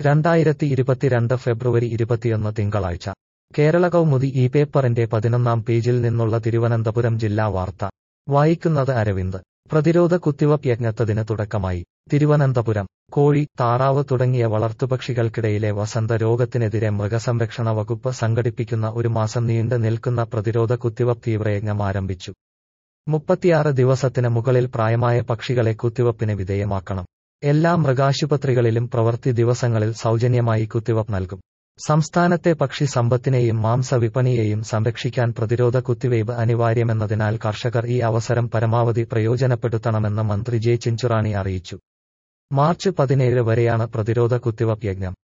രണ്ടായിരത്തി ഇരുപത്തിരണ്ട് ഫെബ്രുവരി ഇരുപത്തിയൊന്ന് തിങ്കളാഴ്ച കേരള കൗമുദി ഈ പേപ്പറിന്റെ പതിനൊന്നാം പേജിൽ നിന്നുള്ള തിരുവനന്തപുരം ജില്ലാ വാർത്ത വായിക്കുന്നത് അരവിന്ദ് പ്രതിരോധ കുത്തിവയ്പ് യജ്ഞത്തതിന് തുടക്കമായി തിരുവനന്തപുരം കോഴി താറാവ് തുടങ്ങിയ വളർത്തുപക്ഷികൾക്കിടയിലെ വസന്ത രോഗത്തിനെതിരെ മൃഗസംരക്ഷണ വകുപ്പ് സംഘടിപ്പിക്കുന്ന ഒരു മാസം നീണ്ടു നിൽക്കുന്ന പ്രതിരോധ കുത്തിവയ്പ് തീവ്രയജ്ഞം ആരംഭിച്ചു മുപ്പത്തിയാറ് ദിവസത്തിന് മുകളിൽ പ്രായമായ പക്ഷികളെ കുത്തിവയ്പ്പിന് വിധേയമാക്കണം എല്ലാ മൃഗാശുപത്രികളിലും പ്രവൃത്തി ദിവസങ്ങളിൽ സൗജന്യമായി കുത്തിവയ്പ് നൽകും സംസ്ഥാനത്തെ പക്ഷി സമ്പത്തിനെയും മാംസവിപണിയെയും സംരക്ഷിക്കാൻ പ്രതിരോധ കുത്തിവയ്പ് അനിവാര്യമെന്നതിനാൽ കർഷകർ ഈ അവസരം പരമാവധി പ്രയോജനപ്പെടുത്തണമെന്ന് മന്ത്രി ജെ ചിഞ്ചുറാണി അറിയിച്ചു മാർച്ച് പതിനേഴ് വരെയാണ് പ്രതിരോധ കുത്തിവയ്പ് യജ്ഞം